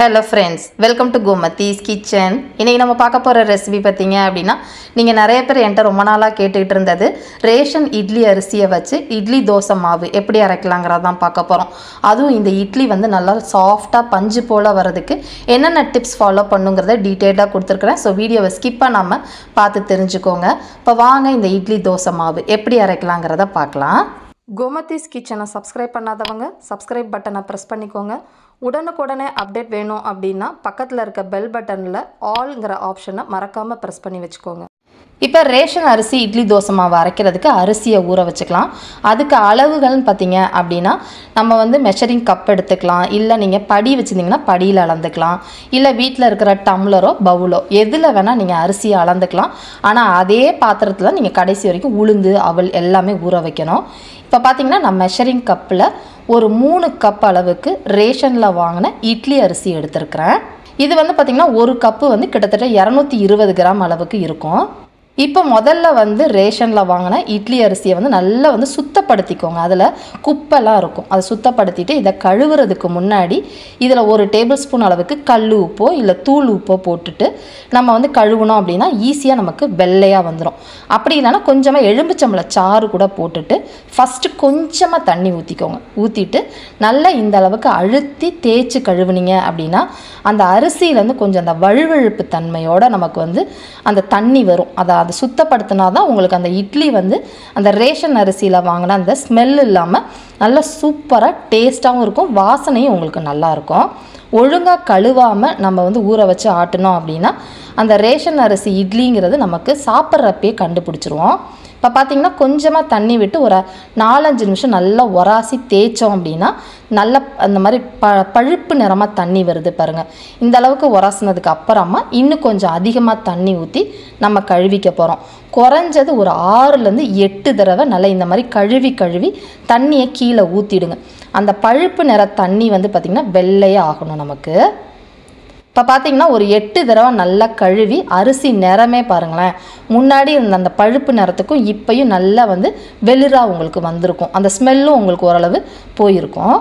hello friends welcome to Gomathi's kitchen இன்றைக்கி நம்ம பார்க்க போகிற ரெசிபி பார்த்தீங்க அப்படின்னா நீங்கள் நிறைய பேர் என்கிட்ட ரொம்ப நாளாக கேட்டுக்கிட்டு இருந்தது ரேஷன் இட்லி அரிசியை வச்சு இட்லி தோசை மாவு எப்படி அரைக்கலாங்கிறத தான் பார்க்க போகிறோம் அதுவும் இந்த இட்லி வந்து நல்லா சாஃப்டாக பஞ்சு போல் வரதுக்கு என்னென்ன டிப்ஸ் ஃபாலோ பண்ணுங்கிறத டீட்டெயிலாக கொடுத்துருக்குறேன் ஸோ வீடியோவை ஸ்கிப் பண்ணாமல் பார்த்து தெரிஞ்சுக்கோங்க இப்போ வாங்க இந்த இட்லி தோசை மாவு எப்படி அரைக்கலாங்கிறத பார்க்கலாம் கோமத்தீஸ் கிச்சனை சப்ஸ்கிரைப் பண்ணாதவங்க சப்ஸ்கிரைப் பட்டனை ப்ரெஸ் பண்ணிக்கோங்க உடனுக்குடனே அப்டேட் வேணும் அப்படின்னா பக்கத்தில் இருக்க பெல் பட்டனில் ஆல்ங்கிற ஆப்ஷனை மறக்காமல் ப்ரெஸ் பண்ணி வச்சுக்கோங்க இப்போ ரேஷன் அரிசி இட்லி தோசை மாவு அரைக்கிறதுக்கு அரிசியை ஊற வச்சுக்கலாம் அதுக்கு அளவுகள்னு பார்த்தீங்க அப்படின்னா நம்ம வந்து மெஷரிங் கப் எடுத்துக்கலாம் இல்லை நீங்கள் படி வச்சுருந்தீங்கன்னா படியில் அளந்துக்கலாம் இல்லை வீட்டில் இருக்கிற டம்ளரோ பவுலோ எதில் வேணால் நீங்கள் அரிசியை அளந்துக்கலாம் ஆனால் அதே பாத்திரத்தில் நீங்கள் கடைசி வரைக்கும் உளுந்து அவல் எல்லாமே ஊற வைக்கணும் இப்போ பார்த்தீங்கன்னா நான் மெஷரிங் கப்பில் ஒரு மூணு கப் அளவுக்கு ரேஷனில் வாங்கின இட்லி அரிசி எடுத்திருக்கிறேன் இது வந்து பார்த்திங்கன்னா ஒரு கப்பு வந்து கிட்டத்தட்ட இரநூத்தி இருபது கிராம் அளவுக்கு இருக்கும் இப்போ முதல்ல வந்து ரேஷனில் வாங்கின இட்லி அரிசியை வந்து நல்லா வந்து சுத்தப்படுத்திக்கோங்க அதில் குப்பைலாம் இருக்கும் அதை சுத்தப்படுத்திட்டு இதை கழுவுறதுக்கு முன்னாடி இதில் ஒரு டேபிள் ஸ்பூன் அளவுக்கு கல் உப்போ இல்லை தூள் உப்போ போட்டுட்டு நம்ம வந்து கழுவுனோம் அப்படின்னா ஈஸியாக நமக்கு வெள்ளையாக வந்துடும் அப்படி இல்லைன்னா கொஞ்சமாக எலும்புச்சம்பளை சாறு கூட போட்டுட்டு ஃபஸ்ட்டு கொஞ்சமாக தண்ணி ஊற்றிக்கோங்க ஊற்றிட்டு நல்லா இந்த அளவுக்கு அழுத்தி தேய்ச்சி கழுவுனீங்க அப்படின்னா அந்த அரிசியிலேருந்து கொஞ்சம் அந்த வழுவழுப்பு தன்மையோட நமக்கு வந்து அந்த தண்ணி வரும் அதை அதை சுத்தப்படுத்தினா தான் உங்களுக்கு அந்த இட்லி வந்து அந்த ரேஷன் அரிசியில் வாங்கின அந்த ஸ்மெல் இல்லாமல் நல்லா சூப்பராக டேஸ்ட்டாகவும் இருக்கும் வாசனையும் உங்களுக்கு நல்லாயிருக்கும் ஒழுங்காக கழுவாமல் நம்ம வந்து ஊற வச்சு ஆட்டினோம் அப்படின்னா அந்த ரேஷன் அரிசி இட்லிங்கிறது நமக்கு சாப்பிட்றப்பே கண்டுபிடிச்சிருவோம் இப்போ பார்த்தீங்கன்னா கொஞ்சமாக தண்ணி விட்டு ஒரு நாலஞ்சு நிமிஷம் நல்லா உராசி தேய்ச்சோம் அப்படின்னா நல்ல அந்த மாதிரி ப பழுப்பு நிறமாக தண்ணி வருது பாருங்கள் இந்த அளவுக்கு உராசினதுக்கு அப்புறமா இன்னும் கொஞ்சம் அதிகமாக தண்ணி ஊற்றி நம்ம கழுவிக்க போகிறோம் குறைஞ்சது ஒரு ஆறுலேருந்து எட்டு தடவை நல்லா இந்த மாதிரி கழுவி கழுவி தண்ணியை கீழே ஊற்றிடுங்க அந்த பழுப்பு நிற தண்ணி வந்து பார்த்திங்கன்னா வெள்ளையே ஆகணும் நமக்கு இப்போ பார்த்தீங்கன்னா ஒரு எட்டு தடவை நல்லா கழுவி அரிசி நிறமே பாருங்களேன் முன்னாடி இருந்த அந்த பழுப்பு நிறத்துக்கும் இப்பையும் நல்லா வந்து வெளிராக உங்களுக்கு வந்திருக்கும் அந்த ஸ்மெல்லும் உங்களுக்கு ஓரளவு போயிருக்கும்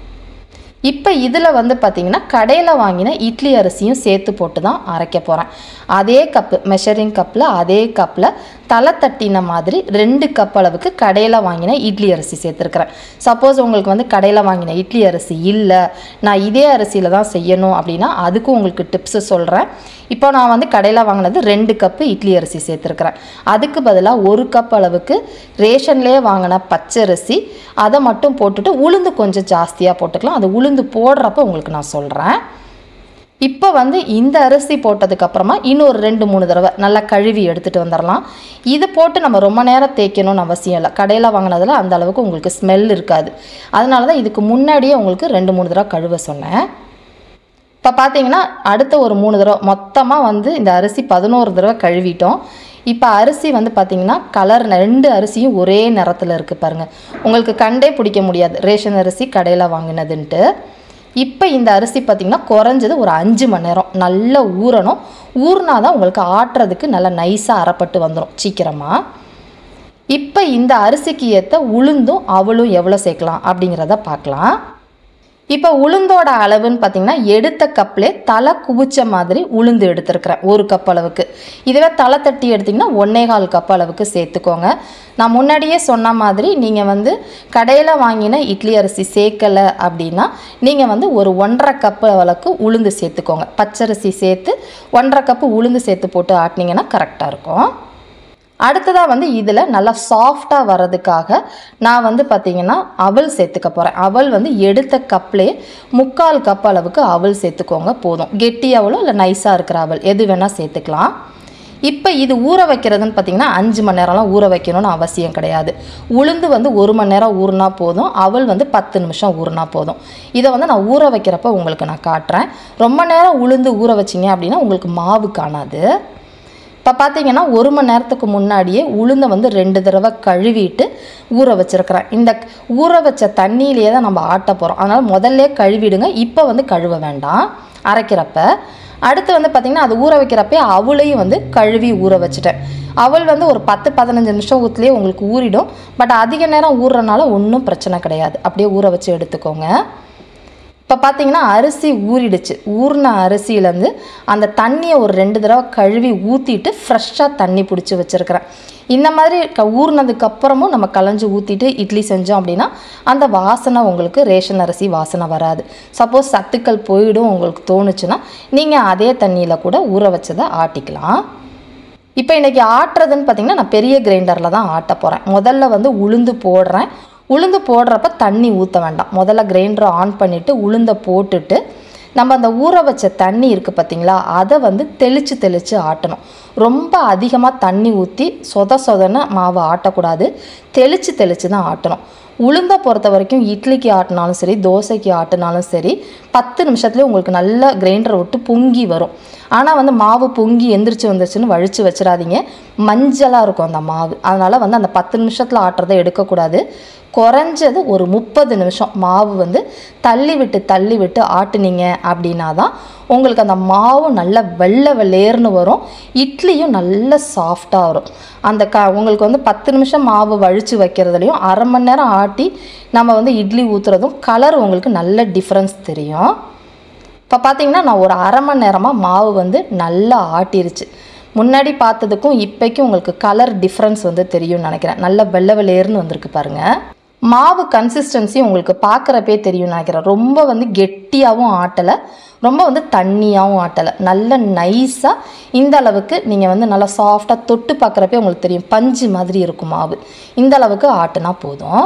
இப்போ இதில் வந்து பார்த்திங்கன்னா கடையில் வாங்கின இட்லி அரிசியும் சேர்த்து போட்டு தான் அரைக்க போகிறேன் அதே கப்பு மெஷரிங் கப்பில் அதே கப்பில் தலை தட்டின மாதிரி ரெண்டு கப் அளவுக்கு கடையில் வாங்கின இட்லி அரிசி சேர்த்துருக்குறேன் சப்போஸ் உங்களுக்கு வந்து கடையில் வாங்கின இட்லி அரிசி இல்லை நான் இதே அரிசியில் தான் செய்யணும் அப்படின்னா அதுக்கும் உங்களுக்கு டிப்ஸு சொல்கிறேன் இப்போ நான் வந்து கடையில் வாங்கினது ரெண்டு கப்பு இட்லி அரிசி சேர்த்துருக்குறேன் அதுக்கு பதிலாக ஒரு கப் அளவுக்கு ரேஷன்லேயே வாங்கின பச்சரிசி அதை மட்டும் போட்டுட்டு உளுந்து கொஞ்சம் ஜாஸ்தியாக போட்டுக்கலாம் அது உளுந்து போடுறப்ப உங்களுக்கு நான் சொல்கிறேன் இப்போ வந்து இந்த அரிசி போட்டதுக்கப்புறமா இன்னொரு ரெண்டு மூணு தடவை நல்லா கழுவி எடுத்துகிட்டு வந்துடலாம் இது போட்டு நம்ம ரொம்ப நேரம் தேய்க்கணும்னு அவசியம் இல்லை கடையில் வாங்கினதில் அந்த அளவுக்கு உங்களுக்கு ஸ்மெல் இருக்காது அதனால தான் இதுக்கு முன்னாடியே உங்களுக்கு ரெண்டு மூணு தடவை கழுவ சொன்னேன் இப்போ பார்த்தீங்கன்னா அடுத்த ஒரு மூணு தடவை மொத்தமாக வந்து இந்த அரிசி பதினோரு தடவை கழுவிட்டோம் இப்போ அரிசி வந்து பார்த்திங்கன்னா கலர் ரெண்டு அரிசியும் ஒரே நிறத்தில் இருக்குது பாருங்கள் உங்களுக்கு கண்டே பிடிக்க முடியாது ரேஷன் அரிசி கடையில் வாங்கினதுன்ட்டு இப்போ இந்த அரிசி பார்த்திங்கன்னா குறைஞ்சது ஒரு அஞ்சு மணி நேரம் நல்லா ஊறணும் ஊறினா தான் உங்களுக்கு ஆட்டுறதுக்கு நல்லா நைஸாக அரைப்பட்டு வந்துடும் சீக்கிரமாக இப்போ இந்த அரிசிக்கு ஏற்ற உளுந்தும் அவளும் எவ்வளோ சேர்க்கலாம் அப்படிங்கிறத பார்க்கலாம் இப்போ உளுந்தோட அளவுன்னு பார்த்தீங்கன்னா எடுத்த கப்லே தலை குவிச்ச மாதிரி உளுந்து எடுத்துருக்கிறேன் ஒரு கப் அளவுக்கு இதுவே தலை தட்டி எடுத்திங்கன்னா ஒன்னே கால் கப் அளவுக்கு சேர்த்துக்கோங்க நான் முன்னாடியே சொன்ன மாதிரி நீங்கள் வந்து கடையில் வாங்கின இட்லி அரிசி சேர்க்கலை அப்படின்னா நீங்கள் வந்து ஒரு ஒன்றரை கப்பு அளவுக்கு உளுந்து சேர்த்துக்கோங்க பச்சரிசி சேர்த்து ஒன்றரை கப்பு உளுந்து சேர்த்து போட்டு ஆட்டினீங்கன்னா கரெக்டாக இருக்கும் அடுத்ததாக வந்து இதில் நல்லா சாஃப்டாக வர்றதுக்காக நான் வந்து பார்த்திங்கன்னா அவல் சேர்த்துக்க போகிறேன் அவல் வந்து எடுத்த கப்லேயே முக்கால் கப் அளவுக்கு அவல் சேர்த்துக்கோங்க போதும் கெட்டி அவலோ இல்லை நைஸாக இருக்கிற அவல் எது வேணால் சேர்த்துக்கலாம் இப்போ இது ஊற வைக்கிறதுன்னு பார்த்திங்கன்னா அஞ்சு மணி நேரம்லாம் ஊற வைக்கணும்னு அவசியம் கிடையாது உளுந்து வந்து ஒரு மணி நேரம் ஊறினா போதும் அவல் வந்து பத்து நிமிஷம் ஊறினா போதும் இதை வந்து நான் ஊற வைக்கிறப்ப உங்களுக்கு நான் காட்டுறேன் ரொம்ப நேரம் உளுந்து ஊற வச்சிங்க அப்படின்னா உங்களுக்கு மாவு காணாது இப்போ பார்த்தீங்கன்னா ஒரு மணி நேரத்துக்கு முன்னாடியே உளுந்தை வந்து ரெண்டு தடவை கழுவிட்டு ஊற வச்சுருக்கிறேன் இந்த ஊற வச்ச தண்ணியிலேயே தான் நம்ம ஆட்ட போகிறோம் அதனால் முதல்ல கழுவிடுங்க இப்போ வந்து கழுவ வேண்டாம் அரைக்கிறப்ப அடுத்து வந்து பார்த்திங்கன்னா அது ஊற வைக்கிறப்பே அவளையும் வந்து கழுவி ஊற வச்சுட்டேன் அவள் வந்து ஒரு பத்து பதினஞ்சு நிமிஷம் ஊற்றுலேயே உங்களுக்கு ஊறிடும் பட் அதிக நேரம் ஊறுறனால ஒன்றும் பிரச்சனை கிடையாது அப்படியே ஊற வச்சு எடுத்துக்கோங்க இப்போ இப்போ பார்த்தீங்கன்னா அரிசி ஊறிடுச்சு ஊறின அரிசியிலேருந்து அந்த தண்ணியை ஒரு ரெண்டு தடவை கழுவி ஊற்றிட்டு ஃப்ரெஷ்ஷாக தண்ணி பிடிச்சி வச்சுருக்கிறேன் இந்த மாதிரி க ஊறினதுக்கு அப்புறமும் நம்ம களைஞ்சு ஊற்றிட்டு இட்லி செஞ்சோம் அப்படின்னா அந்த வாசனை உங்களுக்கு ரேஷன் அரிசி வாசனை வராது சப்போஸ் சத்துக்கள் போயிடும் உங்களுக்கு தோணுச்சுன்னா நீங்கள் அதே தண்ணியில் கூட ஊற வச்சதை ஆட்டிக்கலாம் இப்போ இன்றைக்கி ஆட்டுறதுன்னு பார்த்தீங்கன்னா நான் பெரிய கிரைண்டரில் தான் ஆட்ட போகிறேன் முதல்ல வந்து உளுந்து போடுறேன் உளுந்து போடுறப்ப தண்ணி ஊற்ற வேண்டாம் முதல்ல கிரைண்டரை ஆன் பண்ணிவிட்டு உளுந்தை போட்டுட்டு நம்ம அந்த ஊற வச்ச தண்ணி இருக்குது பார்த்தீங்களா அதை வந்து தெளித்து தெளித்து ஆட்டணும் ரொம்ப அதிகமாக தண்ணி ஊற்றி சொத சொதன்னு மாவு ஆட்டக்கூடாது தெளித்து தெளித்து தான் ஆட்டணும் உளுந்தை பொறுத்த வரைக்கும் இட்லிக்கு ஆட்டினாலும் சரி தோசைக்கு ஆட்டினாலும் சரி பத்து நிமிஷத்துலேயே உங்களுக்கு நல்ல கிரைண்டரை விட்டு பொங்கி வரும் ஆனால் வந்து மாவு பொங்கி எந்திரிச்சு வந்துருச்சுன்னு வழித்து வச்சிடாதீங்க மஞ்சளாக இருக்கும் அந்த மாவு அதனால் வந்து அந்த பத்து நிமிஷத்தில் ஆட்டுறதை எடுக்கக்கூடாது குறைஞ்சது ஒரு முப்பது நிமிஷம் மாவு வந்து தள்ளி விட்டு தள்ளி விட்டு ஆட்டுனீங்க அப்படின்னா தான் உங்களுக்கு அந்த மாவு நல்ல வெள்ளை வெள்ளேர்னு வரும் இட்லியும் நல்ல சாஃப்டாக வரும் அந்த க உங்களுக்கு வந்து பத்து நிமிஷம் மாவு வழித்து வைக்கிறதுலையும் அரை மணி நேரம் ஆட்டி நம்ம வந்து இட்லி ஊற்றுறதும் கலர் உங்களுக்கு நல்ல டிஃப்ரென்ஸ் தெரியும் இப்போ பார்த்தீங்கன்னா நான் ஒரு அரை மணி நேரமாக மாவு வந்து நல்லா ஆட்டிருச்சு முன்னாடி பார்த்ததுக்கும் இப்போக்கும் உங்களுக்கு கலர் டிஃப்ரென்ஸ் வந்து தெரியும்னு நினைக்கிறேன் நல்ல வெள்ளை வெள்ளேர்னு வந்திருக்கு பாருங்கள் மாவு கன்சிஸ்டன்சி உங்களுக்கு பார்க்குறப்பே தெரியும்னு நினைக்கிறேன் ரொம்ப வந்து கெட்டியாகவும் ஆட்டலை ரொம்ப வந்து தண்ணியாகவும் ஆட்டலை நல்ல நைஸாக இந்த அளவுக்கு நீங்கள் வந்து நல்லா சாஃப்டாக தொட்டு பார்க்குறப்பே உங்களுக்கு தெரியும் பஞ்சு மாதிரி இருக்கும் மாவு இந்த அளவுக்கு ஆட்டுனா போதும்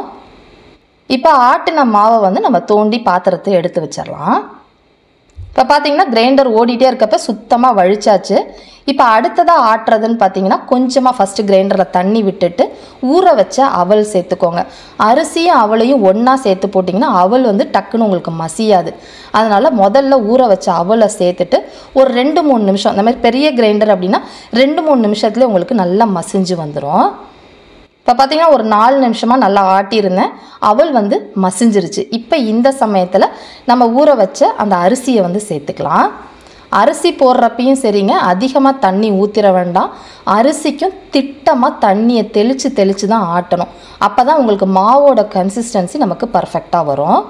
இப்போ ஆட்டின மாவை வந்து நம்ம தோண்டி பாத்திரத்தை எடுத்து வச்சிடலாம் இப்போ பார்த்தீங்கன்னா கிரைண்டர் ஓடிட்டே இருக்கப்ப சுத்தமாக வழிச்சாச்சு இப்போ அடுத்ததாக ஆட்டுறதுன்னு பார்த்தீங்கன்னா கொஞ்சமாக ஃபஸ்ட்டு கிரைண்டரில் தண்ணி விட்டுட்டு ஊற வச்ச அவல் சேர்த்துக்கோங்க அரிசியும் அவளையும் ஒன்றா சேர்த்து போட்டிங்கன்னா அவல் வந்து டக்குன்னு உங்களுக்கு மசியாது அதனால் முதல்ல ஊற வச்ச அவலை சேர்த்துட்டு ஒரு ரெண்டு மூணு நிமிஷம் இந்த மாதிரி பெரிய கிரைண்டர் அப்படின்னா ரெண்டு மூணு நிமிஷத்துல உங்களுக்கு நல்லா மசிஞ்சு வந்துடும் இப்போ பார்த்தீங்கன்னா ஒரு நாலு நிமிஷமாக நல்லா ஆட்டியிருந்தேன் அவல் வந்து மசிஞ்சிருச்சு இப்போ இந்த சமயத்தில் நம்ம ஊற வச்ச அந்த அரிசியை வந்து சேர்த்துக்கலாம் அரிசி போடுறப்பையும் சரிங்க அதிகமாக தண்ணி ஊற்றிட வேண்டாம் அரிசிக்கும் திட்டமாக தண்ணியை தெளித்து தெளித்து தான் ஆட்டணும் அப்போ தான் உங்களுக்கு மாவோட கன்சிஸ்டன்சி நமக்கு பர்ஃபெக்டாக வரும்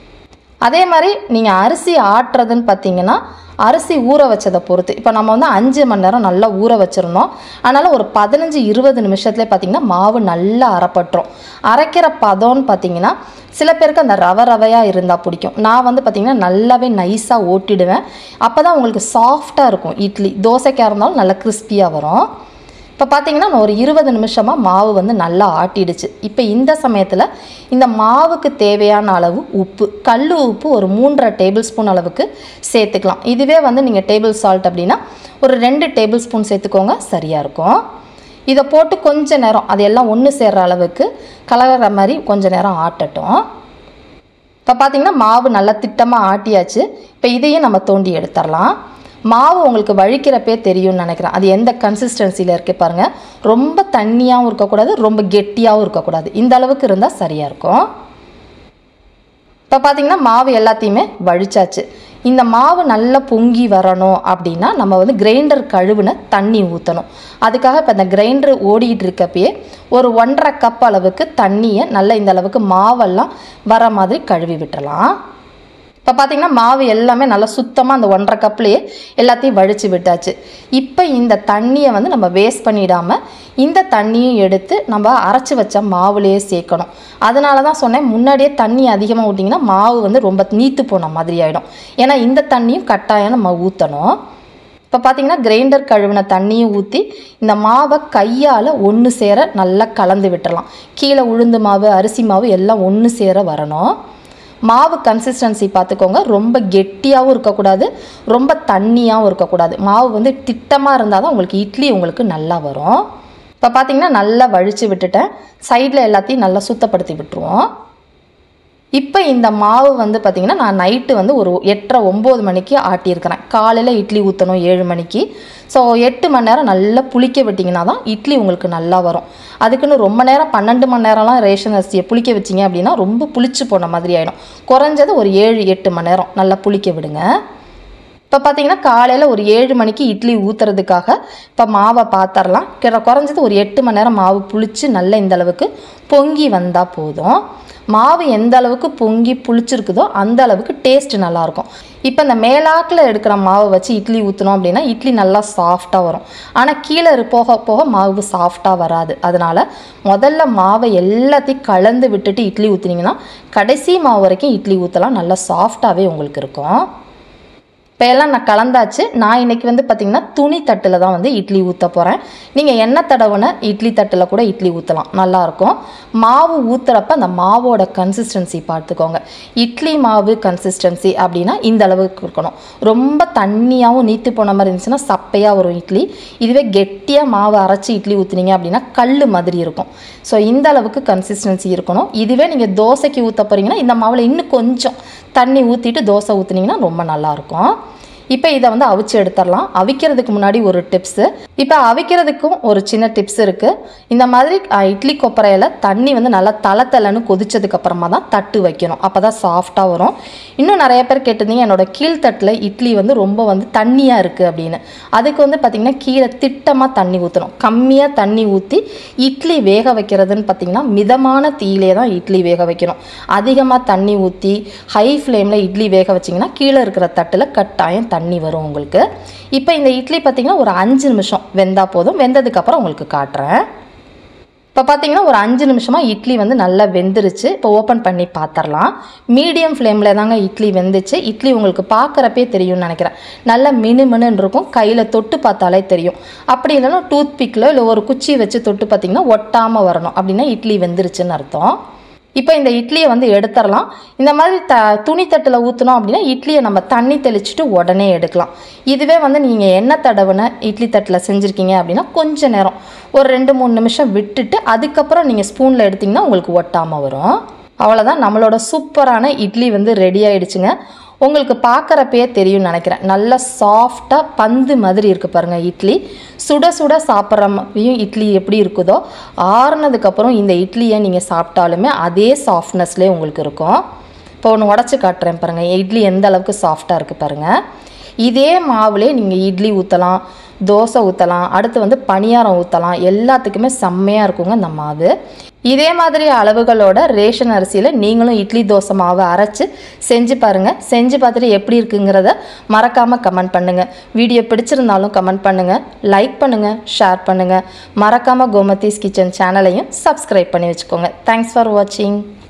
அதே மாதிரி நீங்கள் அரிசி ஆட்டுறதுன்னு பார்த்தீங்கன்னா அரிசி ஊற வச்சதை பொறுத்து இப்போ நம்ம வந்து அஞ்சு மணி நேரம் நல்லா ஊற வச்சுருந்தோம் அதனால் ஒரு பதினஞ்சு இருபது நிமிஷத்துலேயே பார்த்தீங்கன்னா மாவு நல்லா அரைப்பட்டுரும் அரைக்கிற பதம்னு பார்த்தீங்கன்னா சில பேருக்கு அந்த ரவை ரவையாக இருந்தால் பிடிக்கும் நான் வந்து பார்த்திங்கன்னா நல்லாவே நைஸாக ஓட்டிடுவேன் அப்போ தான் உங்களுக்கு சாஃப்டாக இருக்கும் இட்லி தோசைக்காக இருந்தாலும் நல்லா கிறிஸ்பியாக வரும் இப்போ பார்த்தீங்கன்னா நான் ஒரு இருபது நிமிஷமாக மாவு வந்து நல்லா ஆட்டிடுச்சு இப்போ இந்த சமயத்தில் இந்த மாவுக்கு தேவையான அளவு உப்பு கல் உப்பு ஒரு மூன்றரை டேபிள் ஸ்பூன் அளவுக்கு சேர்த்துக்கலாம் இதுவே வந்து நீங்கள் டேபிள் சால்ட் அப்படின்னா ஒரு ரெண்டு டேபிள் ஸ்பூன் சேர்த்துக்கோங்க சரியாக இருக்கும் இதை போட்டு கொஞ்ச நேரம் அது எல்லாம் ஒன்று சேர்கிற அளவுக்கு கலகிற மாதிரி கொஞ்ச நேரம் ஆட்டட்டும் இப்போ பார்த்தீங்கன்னா மாவு நல்லா திட்டமாக ஆட்டியாச்சு இப்போ இதையும் நம்ம தோண்டி எடுத்துடலாம் மாவு உங்களுக்கு வழிக்கிறப்பே தெரியும்னு நினைக்கிறேன் அது எந்த கன்சிஸ்டன்சியில் இருக்கு பாருங்கள் ரொம்ப தண்ணியாகவும் இருக்கக்கூடாது ரொம்ப கெட்டியாகவும் இருக்கக்கூடாது இந்த அளவுக்கு இருந்தால் சரியாக இருக்கும் இப்போ பார்த்தீங்கன்னா மாவு எல்லாத்தையுமே வழிச்சாச்சு இந்த மாவு நல்லா பொங்கி வரணும் அப்படின்னா நம்ம வந்து கிரைண்டர் கழுவுன தண்ணி ஊற்றணும் அதுக்காக இப்போ இந்த கிரைண்டர் ஓடிட்டு இருக்கப்பயே ஒரு ஒன்றரை கப் அளவுக்கு தண்ணியை நல்லா இந்த அளவுக்கு மாவெல்லாம் வர மாதிரி கழுவி விட்டுறலாம் இப்போ பார்த்தீங்கன்னா மாவு எல்லாமே நல்லா சுத்தமாக அந்த ஒன்றரை கப்லேயே எல்லாத்தையும் வழித்து விட்டாச்சு இப்போ இந்த தண்ணியை வந்து நம்ம வேஸ்ட் பண்ணிடாமல் இந்த தண்ணியும் எடுத்து நம்ம அரைச்சி வச்ச மாவுலேயே சேர்க்கணும் அதனால தான் சொன்னேன் முன்னாடியே தண்ணி அதிகமாக ஊட்டிங்கன்னா மாவு வந்து ரொம்ப நீத்து போன மாதிரி ஆகிடும் ஏன்னா இந்த தண்ணியும் கட்டாயம் நம்ம ஊற்றணும் இப்போ பார்த்தீங்கன்னா கிரைண்டர் கழுவின தண்ணியும் ஊற்றி இந்த மாவை கையால் ஒன்று சேர நல்லா கலந்து விட்டுறலாம் கீழே உளுந்து மாவு அரிசி மாவு எல்லாம் ஒன்று சேர வரணும் மாவு கன்சிஸ்டன்சி பார்த்துக்கோங்க ரொம்ப கெட்டியாகவும் இருக்கக்கூடாது ரொம்ப தண்ணியாகவும் இருக்கக்கூடாது மாவு வந்து திட்டமாக இருந்தால் தான் உங்களுக்கு இட்லி உங்களுக்கு நல்லா வரும் இப்போ பார்த்தீங்கன்னா நல்லா வழித்து விட்டுட்டேன் சைடில் எல்லாத்தையும் நல்லா சுத்தப்படுத்தி விட்டுருவோம் இப்போ இந்த மாவு வந்து பார்த்திங்கன்னா நான் நைட்டு வந்து ஒரு எட்டரை ஒம்பது மணிக்கு ஆட்டியிருக்கிறேன் காலையில் இட்லி ஊற்றணும் ஏழு மணிக்கு ஸோ எட்டு மணி நேரம் நல்லா புளிக்க விட்டிங்கன்னா தான் இட்லி உங்களுக்கு நல்லா வரும் அதுக்குன்னு ரொம்ப நேரம் பன்னெண்டு மணி நேரம்லாம் ரேஷன் அரிசியை புளிக்க வச்சிங்க அப்படின்னா ரொம்ப புளிச்சு போன மாதிரி ஆகிடும் குறைஞ்சது ஒரு ஏழு எட்டு மணி நேரம் நல்லா புளிக்க விடுங்க இப்போ பார்த்தீங்கன்னா காலையில் ஒரு ஏழு மணிக்கு இட்லி ஊற்றுறதுக்காக இப்போ மாவை பாத்திரலாம் கிற குறைஞ்சது ஒரு எட்டு மணி நேரம் மாவு புளிச்சு நல்ல இந்த அளவுக்கு பொங்கி வந்தால் போதும் மாவு எந்த அளவுக்கு பொங்கி புளிச்சிருக்குதோ அந்த அளவுக்கு டேஸ்ட் நல்லாயிருக்கும் இப்போ இந்த மேலாக்கில் எடுக்கிற மாவை வச்சு இட்லி ஊற்றினோம் அப்படின்னா இட்லி நல்லா சாஃப்டாக வரும் ஆனால் கீழே இரு- போக போக மாவு சாஃப்டாக வராது அதனால் முதல்ல மாவை எல்லாத்தையும் கலந்து விட்டுட்டு இட்லி ஊற்றுனீங்கன்னா கடைசி மாவு வரைக்கும் இட்லி ஊற்றலாம் நல்லா சாஃப்டாகவே உங்களுக்கு இருக்கும் இப்போ எல்லாம் நான் கலந்தாச்சு நான் இன்னைக்கு வந்து பார்த்திங்கன்னா துணி தட்டில் தான் வந்து இட்லி ஊற்ற போகிறேன் நீங்கள் எண்ணெய் தடவுன இட்லி தட்டில் கூட இட்லி ஊற்றலாம் நல்லாயிருக்கும் மாவு ஊற்றுறப்ப அந்த மாவோட கன்சிஸ்டன்சி பார்த்துக்கோங்க இட்லி மாவு கன்சிஸ்டன்சி அப்படின்னா இந்த அளவுக்கு இருக்கணும் ரொம்ப தண்ணியாகவும் நீத்து போன மாதிரி இருந்துச்சுன்னா சப்பையாக வரும் இட்லி இதுவே கெட்டியாக மாவு அரைச்சி இட்லி ஊற்றுனீங்க அப்படின்னா கல் மாதிரி இருக்கும் ஸோ இந்த அளவுக்கு கன்சிஸ்டன்சி இருக்கணும் இதுவே நீங்கள் தோசைக்கு ஊற்ற போகிறீங்கன்னா இந்த மாவில் இன்னும் கொஞ்சம் தண்ணி ஊற்றிட்டு தோசை ஊற்றுனீங்கன்னா ரொம்ப நல்லாயிருக்கும் இப்போ இதை வந்து அவிச்சு எடுத்துடலாம் அவிக்கிறதுக்கு முன்னாடி ஒரு டிப்ஸு இப்போ அவிக்கிறதுக்கும் ஒரு சின்ன டிப்ஸ் இருக்குது இந்த மாதிரி அஹ், இட்லி கொப்பரையில் தண்ணி வந்து நல்லா தலை தலைன்னு கொதிச்சதுக்கு அப்புறமா தான் தட்டு வைக்கணும் அப்போ தான் சாஃப்டாக வரும் இன்னும் நிறைய பேர் கேட்டிருந்தீங்க என்னோட கீழ்த்தட்டில் இட்லி வந்து ரொம்ப வந்து தண்ணியாக இருக்குது அப்படின்னு அதுக்கு வந்து பார்த்திங்கன்னா கீழே திட்டமாக தண்ணி ஊற்றணும் கம்மியாக தண்ணி ஊற்றி இட்லி வேக வைக்கிறதுன்னு பார்த்திங்கன்னா மிதமான தீயிலே தான் இட்லி வேக வைக்கணும் அதிகமாக தண்ணி ஊற்றி ஹை ஃப்ளேமில் இட்லி வேக வச்சிங்கன்னா கீழே இருக்கிற தட்டில் கட்டாயம் தண்ணி வரும் உங்களுக்கு இப்போ இந்த இட்லி பார்த்திங்கன்னா ஒரு அஞ்சு நிமிஷம் வெந்தா போதும் வெந்ததுக்கப்புறம் உங்களுக்கு காட்டுறேன் இப்போ பார்த்தீங்கன்னா ஒரு அஞ்சு நிமிஷமாக இட்லி வந்து நல்லா வெந்துருச்சு இப்போ ஓப்பன் பண்ணி பார்த்துடலாம் மீடியம் ஃப்ளேமில் தாங்க இட்லி வெந்துச்சு இட்லி உங்களுக்கு பார்க்குறப்பே தெரியும்னு நினைக்கிறேன் நல்லா மினுமினுன்னு இருக்கும் கையில் தொட்டு பார்த்தாலே தெரியும் அப்படி இல்லைன்னா டூத் பிக்கில் இல்லை ஒரு குச்சி வச்சு தொட்டு பார்த்தீங்கன்னா ஒட்டாமல் வரணும் அப்படின்னா இட்லி வெந்துருச்சுன்னு அர்த்தம் இப்போ இந்த இட்லியை வந்து எடுத்துடலாம் இந்த மாதிரி த துணி தட்டில் ஊற்றினோம் அப்படின்னா இட்லியை நம்ம தண்ணி தெளிச்சுட்டு உடனே எடுக்கலாம் இதுவே வந்து நீங்கள் எண்ணெய் தடவுன இட்லி தட்டில் செஞ்சுருக்கீங்க அப்படின்னா கொஞ்ச நேரம் ஒரு ரெண்டு மூணு நிமிஷம் விட்டுட்டு அதுக்கப்புறம் நீங்கள் ஸ்பூனில் எடுத்திங்கன்னா உங்களுக்கு ஒட்டாமல் வரும் அவ்வளோதான் நம்மளோட சூப்பரான இட்லி வந்து ரெடி ஆயிடுச்சுங்க உங்களுக்கு பார்க்குறப்பயே தெரியும்னு நினைக்கிறேன் நல்லா சாஃப்டாக பந்து மாதிரி இருக்குது பாருங்கள் இட்லி சுட சுட சாப்பிட்ற மாதிரியும் இட்லி எப்படி இருக்குதோ ஆறுனதுக்கப்புறம் இந்த இட்லியை நீங்கள் சாப்பிட்டாலுமே அதே சாஃப்ட்னஸ்லேயே உங்களுக்கு இருக்கும் இப்போ ஒன்று உடச்சி காட்டுறேன் பாருங்கள் இட்லி எந்த அளவுக்கு சாஃப்டாக இருக்குது பாருங்கள் இதே மாவுலே நீங்கள் இட்லி ஊற்றலாம் தோசை ஊற்றலாம் அடுத்து வந்து பணியாரம் ஊற்றலாம் எல்லாத்துக்குமே செம்மையாக இருக்குங்க இந்த மாவு இதே மாதிரி அளவுகளோட ரேஷன் அரிசியில் நீங்களும் இட்லி தோசை மாவை அரைச்சு செஞ்சு பாருங்கள் செஞ்சு பார்த்துட்டு எப்படி இருக்குங்கிறத மறக்காமல் கமெண்ட் பண்ணுங்கள் வீடியோ பிடிச்சிருந்தாலும் கமெண்ட் பண்ணுங்கள் லைக் பண்ணுங்கள் ஷேர் பண்ணுங்கள் மறக்காமல் கோமதீஸ் கிச்சன் சேனலையும் சப்ஸ்கிரைப் பண்ணி வச்சுக்கோங்க தேங்க்ஸ் ஃபார் வாட்சிங்